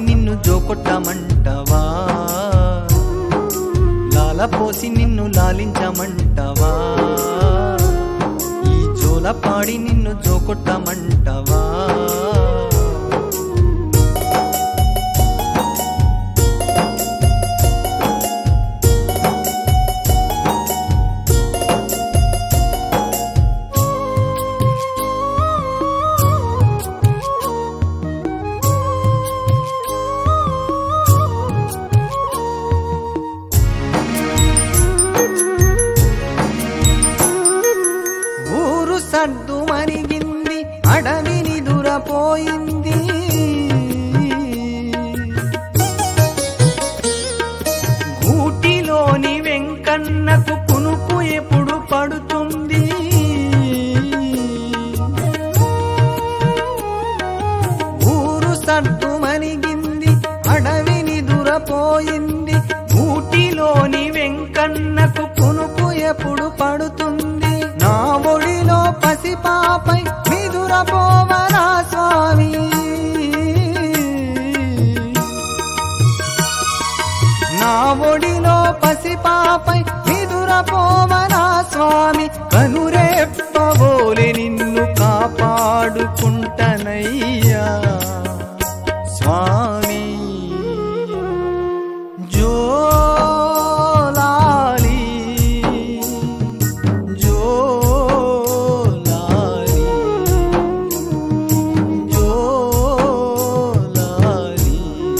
నిన్ను జోకొట్టమంటవా లాలపోసి నిన్ను లాలించమంటవా ఈ జోలపాడి నిన్ను జోకొట్టమంటవా ఊరు సద్దు మరిగింది అడవిని దురపోయింది గూటిలోని వెంకన్నకు కునుకు ఎప్పుడు పడుతుంది ఊరు సద్దు మరిగింది అడవిని దురపోయింది ఊటిలోని వెంకన్నకు కునుకు ఎప్పుడు పడుతుంది నా ఒడిలో పసిపాపై నిదురపోవరా స్వామి నా ఒడిలో పసిపాపై నిదురపోవరా స్వామి కనురేప్పబోలే నిన్ను కాపాడుకుంటనయ్యా స్వామి జోలాలి జోలాలి జోలాలి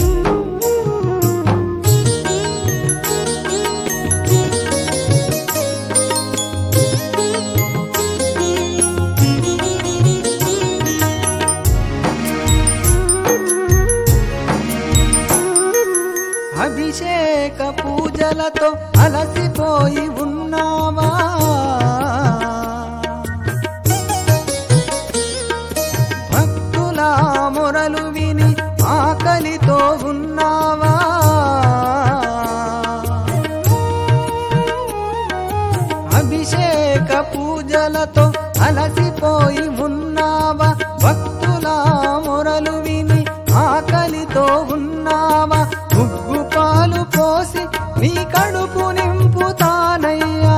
అభిషేక పూజలతో అలసిపోయి ఉన్నావా భక్తుల మొరలు విని ఆకలితో ఉన్నావా అభిషేక పూజలతో అలసిపోయి ఉన్నావా భక్తుల మొరలు విని ఆకలితో ఉన్నావా ఉగ్గు పాలు పోసి నీ కడుపు నింపుతానయ్యా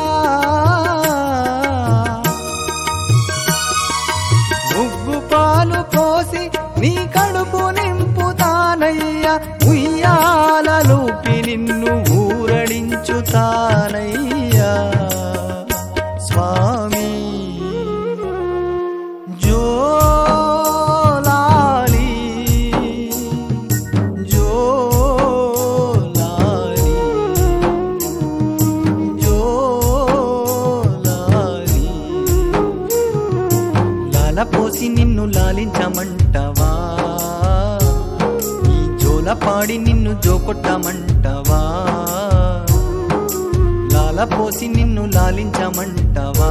ఉగ్గు పాలు పోసి నీ కడుపు నింపుతానయ్యా ఉయ్యాలూపి నిన్ను ఊరడించుతానయ్యా స్వామి జోలాలి జోలాలి జోలాలి లాలపోసి నిన్ను లాలించమంటవా ఈ జోలపాడి నిన్ను జోకొట్టమంటవా లాలపోసి నిన్ను లాలించమంటవా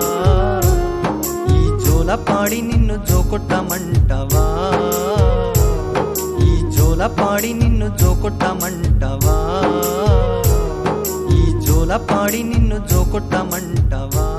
ఈ జోలపాడి నిన్ను జోకొట్టమంటవా ఈ జోలపాడి నిన్ను జోకొట్టమంటవా ఈ జోలపాడి నిన్ను జోకొట్టమంటవా